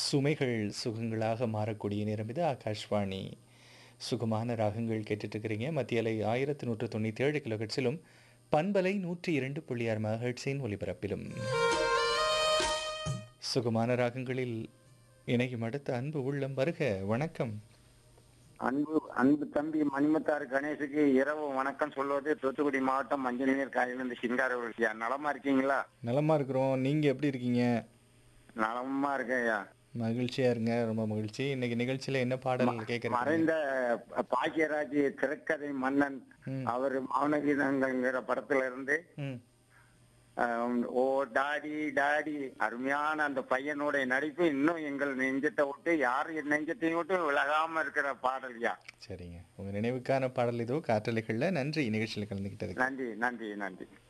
சுமைகள் சுகங்களாக மாறக்கூடிய நேரம் இது ஆகாஷ்வாணி சுகமான ராகங்கள் கேட்டுட்டு இருக்கிறீங்க மத்திய அலை ஆயிரத்தி நூற்று தொண்ணூற்றி ஏழு கிலோஹெட்ஸிலும் பண்பலை நூற்றி இரண்டு புள்ளி ஆறு மெகாஹெட்ஸின் ஒலிபரப்பிலும் சுகமான ராகங்களில் இணையும் அடுத்த அன்பு உள்ளம் வருக வணக்கம் அன்பு அன்பு தம்பி மணிமுத்தாறு கணேசுக்கு இரவு வணக்கம் சொல்வது தூத்துக்குடி மாவட்டம் மஞ்சள் நீர் காயிலிருந்து சிங்காரவர்கியா நலமா இருக்கீங்களா நலமா இருக்கிறோம் நீங்க எப்படி இருக்கீங்க நலமா இருக்கேன்யா மகிழ்ச்சியா இருங்க ரொம்ப மகிழ்ச்சி இன்னைக்கு நிகழ்ச்சியில என்ன பாடல் கேட்கறீங்க மறைந்த பாக்கியராஜ் திரைக்கதை மன்னன் ம். அவர் மௌனகீதங்கிற படத்துல இருந்து ம் ஆம், ஓ டாடி டாடி அருமையான அந்த பையனுடைய நடிப்பு இன்னும் எங்கள் நெஞ்சத்தை விட்டு யார் என் நெஞ்சத்தையும் விட்டு விலகாம இருக்கிற பாடல்யா சரிங்க உங்க நினைவுக்கான பாடல் இதோ காற்றலைகள்ல நன்றி நிகழ்ச்சியில் கலந்துக்கிட்டதுக்கு நன்றி நன்றி நன்றி